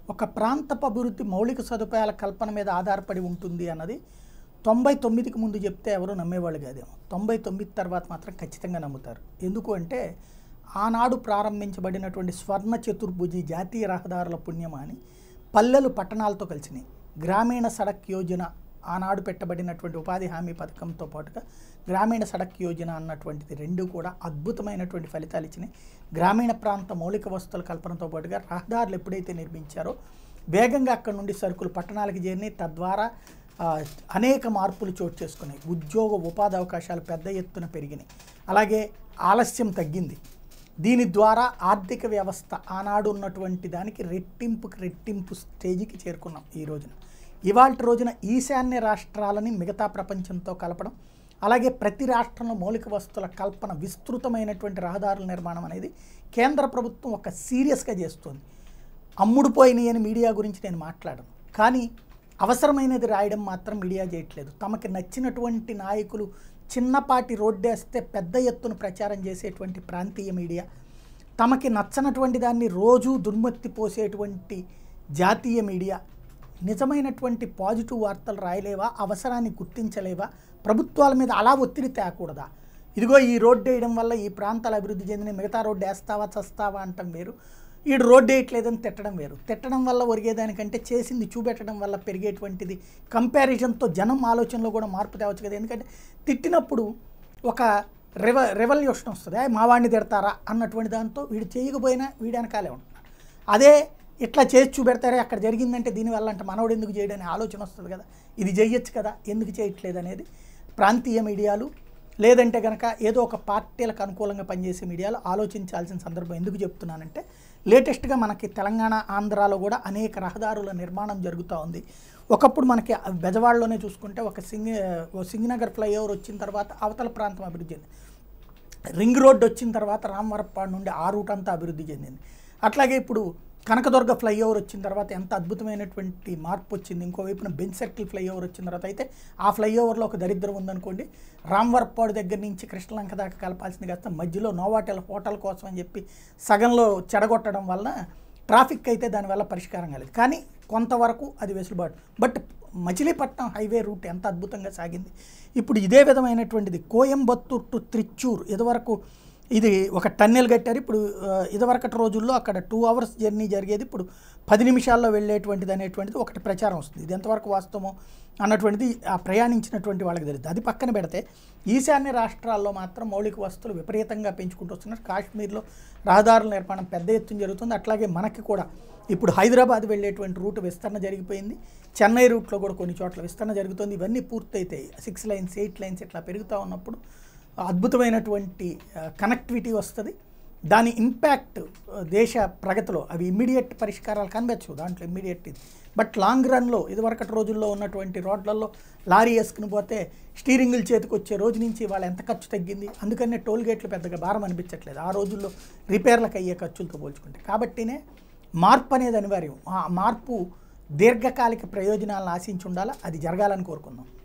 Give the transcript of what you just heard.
ఒక ప్రాంతపు అభివృద్ధి మౌలిక సదుపాయాల కల్పన మీద ఆధారపడి ఉంటుంది అన్నది తొంభై తొమ్మిదికి ముందు చెప్తే ఎవరు నమ్మేవాళ్ళు కాదేమో తొంభై తొమ్మిది తర్వాత మాత్రం ఖచ్చితంగా నమ్ముతారు ఎందుకు అంటే ఆనాడు ప్రారంభించబడినటువంటి స్వర్ణ చతుర్భుజి జాతీయ రహదారుల పుణ్యమా అని పల్లెలు పట్టణాలతో కలిసినాయి గ్రామీణ సడక్ యోజన ఆనాడు పెట్టబడినటువంటి ఉపాధి హామీ పథకంతో పాటుగా గ్రామీణ సడక్ యోజన అన్నటువంటిది రెండు కూడా అద్భుతమైనటువంటి ఫలితాలు ఇచ్చినాయి గ్రామీణ ప్రాంత మౌలిక వస్తువుల కల్పనతో పాటుగా రహదారులు ఎప్పుడైతే నిర్మించారో వేగంగా అక్కడ నుండి సరుకులు పట్టణాలకు చేరినాయి తద్వారా ఆ, అనేక మార్పులు చోటు చేసుకున్నాయి ఉద్యోగ ఉపాధి అవకాశాలు పెద్ద ఎత్తున పెరిగినాయి అలాగే ఆలస్యం తగ్గింది దీని ద్వారా ఆర్థిక వ్యవస్థ ఆనాడు ఉన్నటువంటి దానికి రెట్టింపుకి రెట్టింపు స్టేజికి చేరుకున్నాం ఈ రోజున ఇవాళ రోజున ఈశాన్య రాష్ట్రాలని మిగతా ప్రపంచంతో కలపడం అలాగే ప్రతి రాష్ట్రంలో మౌలిక వస్తువుల కల్పన విస్తృతమైనటువంటి రహదారుల నిర్మాణం అనేది కేంద్ర ప్రభుత్వం ఒక సీరియస్గా చేస్తుంది అమ్ముడు పోయినాయి అని మీడియా గురించి నేను మాట్లాడను కానీ అవసరమైనది రాయడం మాత్రం మీడియా చేయట్లేదు తమకి నచ్చినటువంటి నాయకులు చిన్నపాటి రోడ్డేస్తే పెద్ద ఎత్తున ప్రచారం చేసేటువంటి ప్రాంతీయ మీడియా తమకి నచ్చనటువంటి దాన్ని రోజు దుర్మత్తి పోసేటువంటి జాతీయ మీడియా నిజమైనటువంటి పాజిటివ్ వార్తలు రాయలేవా అవసరాన్ని గుర్తించలేవా ప్రభుత్వాల మీద అలా ఒత్తిడి తేకూడదా ఇదిగో ఈ రోడ్డు వేయడం వల్ల ఈ ప్రాంతాలు అభివృద్ధి చెందిన మిగతా రోడ్డు వేస్తావా చస్తావా అంటాం వేరు ఈడు రోడ్డు వేయట్లేదని తిట్టడం వేరు తిట్టడం వల్ల ఒరిగేదానికంటే చేసింది చూపెట్టడం వల్ల పెరిగేటువంటిది కంపారిజన్తో జనం ఆలోచనలో కూడా మార్పు తేవచ్చు కదా ఎందుకంటే తిట్టినప్పుడు ఒక రెవ రెవల్యూషన్ వస్తుంది "ఏయ్, మా వాడిని తిడతారా అన్నటువంటి దాంతో వీడు చేయకపోయినా వీడు వెనకాలే ఉంటున్నాడు అదే ఇట్లా చేసి చూపెడతారే అక్కడ జరిగిందంటే దీనివల్ల అంటే మనోడు ఎందుకు చేయడని ఆలోచన వస్తుంది కదా ఇది చెయ్యొచ్చు కదా ఎందుకు చేయట్లేదు అనేది ప్రాంతీయ మీడియాలు లేదంటే కనుక ఏదో ఒక పార్టీలకు అనుకూలంగా పనిచేసే మీడియాలు ఆలోచించాల్సిన సందర్భం ఎందుకు చెప్తున్నానంటే లేటెస్ట్గా మనకి తెలంగాణ ఆంధ్రాలో కూడా అనేక రహదారుల నిర్మాణం జరుగుతూ ఉంది ఒకప్పుడు మనకి బెజవాడలోనే చూసుకుంటే ఒక సింగ్ ఓ సింగనగర్ ఫ్లైఓవర్ వచ్చిన తర్వాత అవతల ప్రాంతం అభివృద్ధి చెందింది రింగ్ రోడ్ వచ్చిన తర్వాత రామవరప్పాడు నుండి ఆ రూట్ అంతా అభివృద్ధి చెందింది అట్లాగే ఇప్పుడు కనకదుర్గ ఫ్లైఓవర్ వచ్చిన తర్వాత ఎంత అద్భుతమైనటువంటి మార్పు వచ్చింది ఇంకోవైపున బెంచ్ సర్కిల్ ఫ్లైఓవర్ వచ్చిన తర్వాత అయితే ఆ ఫ్లైఓవర్లో ఒక దరిద్రం ఉందనుకోండి రామవరప్పాడు దగ్గర నుంచి కృష్ణలంక దాకా కలపాల్సింది కాస్త మధ్యలో నోవాటెల్ హోటల్ కోసం అని చెప్పి సగంలో చెడగొట్టడం వల్ల ట్రాఫిక్ అయితే దానివల్ల పరిష్కారం కాలేదు కానీ కొంతవరకు అది వెసులుబాటు బట్ మచిలీపట్నం హైవే రూట్ ఎంత అద్భుతంగా సాగింది ఇప్పుడు ఇదే విధమైనటువంటిది కోయంబత్తూర్ టు త్రిచ్చూర్ ఇదివరకు ఇది ఒక టన్నెల్ కట్టారు ఇప్పుడు ఆ, ఇదివరకటి రోజుల్లో అక్కడ టూ అవర్స్ జర్నీ జరిగేది ఇప్పుడు పది నిమిషాల్లో వెళ్ళేటువంటిది అనేటువంటిది ఒకటి ప్రచారం వస్తుంది ఇది ఎంతవరకు వాస్తవమో అన్నటువంటిది ఆ ప్రయాణించినటువంటి వాళ్ళకి తెలియదు అది పక్కన పెడితే ఈశాన్య రాష్ట్రాల్లో మాత్రం మౌలిక వస్తువులు విపరీతంగా పెంచుకుంటూ వస్తున్నారు కాశ్మీర్లో రహదారుల నిర్మాణం పెద్ద ఎత్తున జరుగుతుంది అట్లాగే మనకి కూడా ఇప్పుడు హైదరాబాద్ వెళ్ళేటువంటి రూట్ విస్తరణ జరిగిపోయింది చెన్నై రూట్లో కూడా కొన్ని చోట్ల విస్తరణ జరుగుతుంది ఇవన్నీ పూర్తయితాయి సిక్స్ లైన్స్ ఎయిట్ లైన్స్ ఇట్లా పెరుగుతూ ఉన్నప్పుడు అద్భుతమైనటువంటి కనెక్టివిటీ వస్తుంది దాని ఇంపాక్ట్ దేశ ప్రగతిలో అవి ఇమ్మీడియట్ పరిష్కారాలు కనిపించవు దాంట్లో ఇమ్మీడియట్ ఇది బట్ లాంగ్ రన్లో ఇదివరకటి రోజుల్లో ఉన్నటువంటి రోడ్లలో లారీ వేసుకుని పోతే స్టీరింగులు చేతికి వచ్చే రోజు నుంచి వాళ్ళ ఎంత ఖర్చు తగ్గింది అందుకనే టోల్ గేట్లు పెద్దగా భారం అనిపించట్లేదు ఆ రోజుల్లో రిపేర్లకు అయ్యే ఖర్చులతో పోల్చుకుంటే కాబట్టినే మార్పు అనేది అనివార్యం ఆ మార్పు దీర్ఘకాలిక ప్రయోజనాలను ఆశించి ఉండాలా అది జరగాలని కోరుకుందాం